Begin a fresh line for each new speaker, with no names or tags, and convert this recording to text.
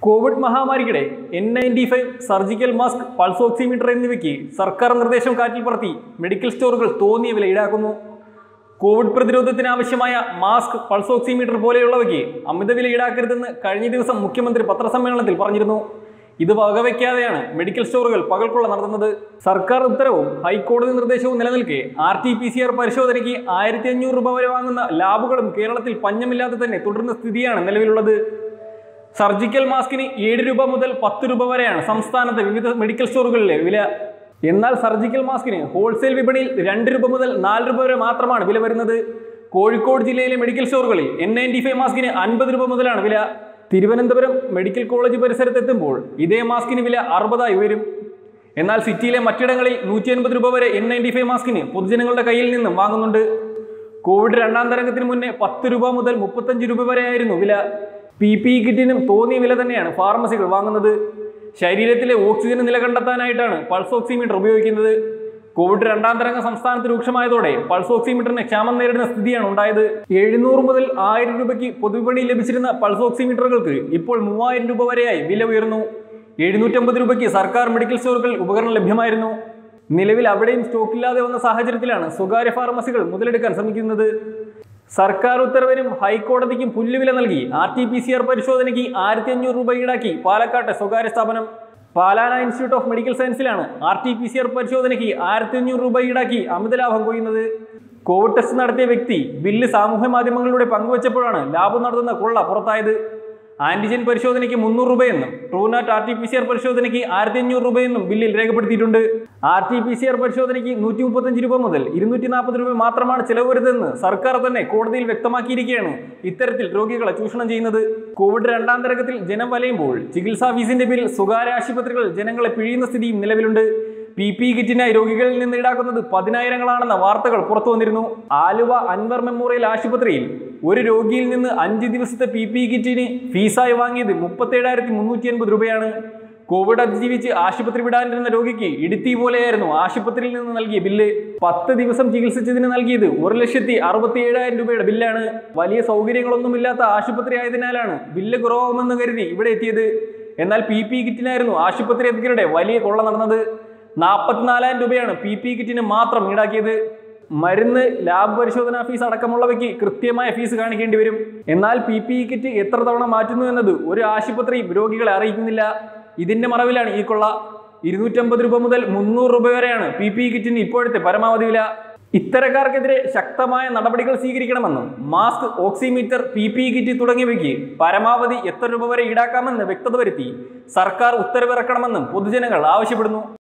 Covid മഹാമാരിക്കിടെ N ninety five surgical mask pulse oximeter എന്നിവയ്ക്ക് സർക്കാർ നിർദ്ദേശം കാറ്റിൽ പറത്തി മെഡിക്കൽ സ്റ്റോറുകൾ തോന്നിയ വില ഈടാക്കുന്നു കോവിഡ് പ്രതിരോധത്തിന് ആവശ്യമായ മാസ്ക് പൾസ് ഓക്സിമീറ്റർ പോലെയുള്ളവയ്ക്ക് അമിത വില ഈടാക്കരുതെന്ന് കഴിഞ്ഞ ദിവസം മുഖ്യമന്ത്രി പത്രസമ്മേളനത്തിൽ പറഞ്ഞിരുന്നു ഇത് വകവയ്ക്കാതെയാണ് മെഡിക്കൽ സ്റ്റോറുകൾ പകൽക്കൊള്ള നടത്തുന്നത് സർക്കാർ ഉത്തരവും ഹൈക്കോടതി നിർദ്ദേശവും നിലനിൽക്കെ R T P C R പരിശോധനയ്ക്ക് ആയിരത്തി അഞ്ഞൂറ് രൂപ വരെ വാങ്ങുന്ന ലാബുകളും കേരളത്തിൽ പഞ്ഞമില്ലാതെ തന്നെ തുടരുന്ന സ്ഥിതിയാണ് നിലവിലുള്ളത് സർജിക്കൽ മാസ്കിന് ഏഴ് രൂപ മുതൽ പത്ത് രൂപ വരെയാണ് സംസ്ഥാനത്തെ വിവിധ മെഡിക്കൽ സ്റ്റോറുകളിലെ വില എന്നാൽ സർജിക്കൽ മാസ്കിന് ഹോൾസെയിൽ വിപണിയിൽ രണ്ട് രൂപ മുതൽ നാല് രൂപ വരെ മാത്രമാണ് വില വരുന്നത് കോഴിക്കോട് ജില്ലയിലെ മെഡിക്കൽ സ്റ്റോറുകളിൽ എൻ നയൻറ്റി ഫൈവ് മാസ്കിന് അൻപത് രൂപ മുതലാണ് വില തിരുവനന്തപുരം മെഡിക്കൽ കോളേജ് പരിസരത്തെത്തുമ്പോൾ ഇതേ മാസ്കിന് വില അറുപതായി ഉയരും എന്നാൽ സിറ്റിയിലെ മറ്റിടങ്ങളിൽ നൂറ്റി അൻപത് രൂപ വരെ എൻ നയൻറ്റി ഫൈവ് മാസ്കിന് പൊതുജനങ്ങളുടെ കയ്യിൽ നിന്നും വാങ്ങുന്നുണ്ട് കോവിഡ് രണ്ടാം തരംഗത്തിന് മുന്നേ പത്ത് രൂപ മുതൽ മുപ്പത്തഞ്ച് രൂപ വരെയായിരുന്നു വില പി പി ഇ കിറ്റിനും തോന്നിയ വില തന്നെയാണ് ഫാർമസികൾ വാങ്ങുന്നത് ശരീരത്തിലെ ഓക്സിജൻ നില കണ്ടെത്താനായിട്ടാണ് പൾസ് ഓക്സിമീറ്റർ ഉപയോഗിക്കുന്നത് കോവിഡ് രണ്ടാം തരംഗം സംസ്ഥാനത്ത് രൂക്ഷമായതോടെ പൾസ് ഓക്സിമീറ്ററിന് ക്ഷാമം നേരിടുന്ന സ്ഥിതിയാണ് ഉണ്ടായത് എഴുന്നൂറ് മുതൽ ആയിരം രൂപയ്ക്ക് പൊതുവിപണിയിൽ ലഭിച്ചിരുന്ന പൾസ് ഓക്സിമീറ്ററുകൾക്ക് ഇപ്പോൾ മൂവായിരം രൂപ വരെയായി വില ഉയർന്നു എഴുന്നൂറ്റമ്പത് രൂപയ്ക്ക് സർക്കാർ മെഡിക്കൽ സ്റ്റോറുകളിൽ ഉപകരണം ലഭ്യമായിരുന്നു നിലവിൽ അവിടെയും സ്റ്റോക്കില്ലാതെ വന്ന സാഹചര്യത്തിലാണ് സ്വകാര്യ ഫാർമസികൾ മുതലെടുക്കാൻ ശ്രമിക്കുന്നത് സർക്കാർ ഉത്തരവിനും ഹൈക്കോടതിക്കും പുല്ലുവില നൽകി R T P C R പരിശോധനയ്ക്ക് ആയിരത്തി അഞ്ഞൂറ് രൂപ ഈടാക്കി പാലക്കാട്ടെ സ്വകാര്യ സ്ഥാപനം പാലാന ഇൻസ്റ്റിറ്റ്യൂട്ട് ഓഫ് മെഡിക്കൽ സയൻസിലാണ് R T P C R പരിശോധനയ്ക്ക് ആയിരത്തി അഞ്ഞൂറ് രൂപ ഈടാക്കി അമിത ലാഭം കൊയ്യുന്നത് കോവിഡ് ടെസ്റ്റ് നടത്തിയ വ്യക്തി ബില്ല് സാമൂഹ്യ മാധ്യമങ്ങളിലൂടെ പങ്കുവച്ചപ്പോഴാണ് ലാഭം നടത്തുന്ന കൊള്ള പുറത്തായത് ആന്റിജൻ പരിശോധനയ്ക്ക് മുന്നൂറ് രൂപയെന്നും Truenat R T P C R പരിശോധനയ്ക്ക് ആയിരത്തി അഞ്ഞൂറ് രൂപയെന്നും ബില്ലിൽ രേഖപ്പെടുത്തിയിട്ടുണ്ട് R T P C R പരിശോധനയ്ക്ക് നൂറ്റി മുപ്പത്തഞ്ച് രൂപ മുതൽ ഇരുന്നൂറ്റി നാൽപ്പത് രൂപ മാത്രമാണ് ചെലവ് വരുന്നതെന്ന് സർക്കാർ തന്നെ കോടതിയിൽ വ്യക്തമാക്കിയിരിക്കുകയാണ് ഇത്തരത്തിൽ രോഗികളെ ചൂഷണം ചെയ്യുന്നത് കോവിഡ് രണ്ടാം തരംഗത്തിൽ ജനം വലയുമ്പോൾ ചികിത്സാ ഫീസിന്റെ പേരിൽ സ്വകാര്യ ആശുപത്രികൾ ജനങ്ങളെ പിഴിയുന്ന സ്ഥിതിയും നിലവിലുണ്ട് പി പി കിറ്റിനായി രോഗികളിൽ നിന്ന് ഈടാക്കുന്നത് പതിനായിരങ്ങളാണെന്ന വാർത്തകൾ പുറത്തു വന്നിരുന്നു ആലുവ അൻവർ മെമ്മോറിയൽ ആശുപത്രിയിൽ ഒരു രോഗിയിൽ നിന്ന് അഞ്ച് ദിവസത്തെ പി പി കിറ്റിന് ഫീസായി വാങ്ങിയത് മുപ്പത്തേഴായിരത്തി മുന്നൂറ്റി അൻപത് രൂപയാണ് കോവിഡ് അതിജീവിച്ച് ആശുപത്രി വിടാനിരുന്ന രോഗിക്ക് ഇടുത്തി പോലെയായിരുന്നു ആശുപത്രിയിൽ നിന്ന് നൽകിയ ബില്ല് പത്ത് ദിവസം ചികിത്സിച്ചതിന് നൽകിയത് ഒരു ലക്ഷത്തി അറുപത്തി ഏഴായിരം രൂപയുടെ ബില്ലാണ് വലിയ സൗകര്യങ്ങളൊന്നുമില്ലാത്ത ആശുപത്രി ആയതിനാലാണ് ബില്ല് കുറവാകുമെന്ന് കരുതി ഇവിടെ എത്തിയത് എന്നാൽ പി പി കിറ്റിനായിരുന്നു ആശുപത്രി അധികൃതരുടെ വലിയ കൊള്ള നടന്നത് നാൽപ്പത്തിനാലായിരം രൂപയാണ് പി പി കിറ്റിന് മാത്രം ഈടാക്കിയത് മരുന്ന് ലാബ് പരിശോധനാ ഫീസ് അടക്കമുള്ളവയ്ക്ക് കൃത്യമായ ഫീസ് കാണിക്കേണ്ടി വരും എന്നാൽ പി പി കിറ്റ് എത്ര തവണ മാറ്റുന്നു എന്നത് ഒരു ആശുപത്രിയും രോഗികളെ അറിയിക്കുന്നില്ല ഇതിന്റെ മറവിലാണ് ഈ കൊള്ള ഇരുന്നൂറ്റമ്പത് രൂപ മുതൽ മുന്നൂറ് രൂപ വരെയാണ് പി പി കിറ്റിന് ഇപ്പോഴത്തെ പരമാവധി വില ഇത്തരക്കാർക്കെതിരെ ശക്തമായ നടപടികൾ സ്വീകരിക്കണമെന്നും mask oximeter P P kit തുടങ്ങിയവയ്ക്ക് പരമാവധി എത്ര രൂപ വരെ ഈടാക്കാമെന്ന് വ്യക്തത വരുത്തി സർക്കാർ ഉത്തരവിറക്കണമെന്നും പൊതുജനങ്ങൾ ആവശ്യപ്പെടുന്നു